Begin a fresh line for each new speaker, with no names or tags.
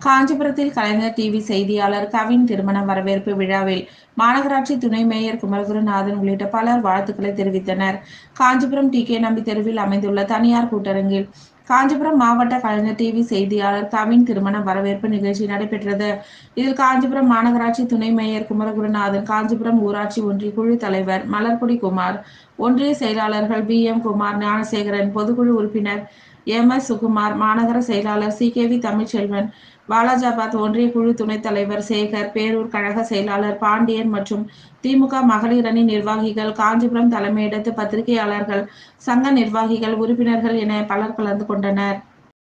காஞ்சிபுரத்தில் கலைஞர் டிவி செய்தியாளர் கவின் திருமண வரவேற்பு விழாவில் மாநகராட்சி துணை மேயர் குமரகுருநாதன் உள்ளிட்ட பலர் வாழ்த்துக்களை தெரிவித்தனர் காஞ்சிபுரம் டி கே நம்பி தெருவில் அமைந்துள்ள தனியார் கூட்டரங்கில் காஞ்சிபுரம் மாவட்ட கலைஞர் டிவி செய்தியாளர் கவின் திருமண வரவேற்பு நிகழ்ச்சி நடைபெற்றது இதில் காஞ்சிபுரம் மாநகராட்சி துணை மேயர் குமரகுருநாதன் காஞ்சிபுரம் ஊராட்சி ஒன்றிய குழு தலைவர் மலர்கொடி குமார் ஒன்றிய செயலாளர்கள் பி எம் குமார் ஞானசேகரன் பொதுக்குழு உறுப்பினர் எம் எஸ் சுகுமார் மாநகர செயலாளர் C K V Tamilselvan Walajabad ஒன்றிய குழு துணைத் தலைவர் சேகர் பேரூர் கழக செயலாளர் பாண்டியன் மற்றும் திமுக மகளிர் அணி நிர்வாகிகள் காஞ்சிபுரம் தலைமையிடத்து பத்திரிகையாளர்கள் சங்க நிர்வாகிகள் உறுப்பினர்கள் என பலர் கலந்து கொண்டனர்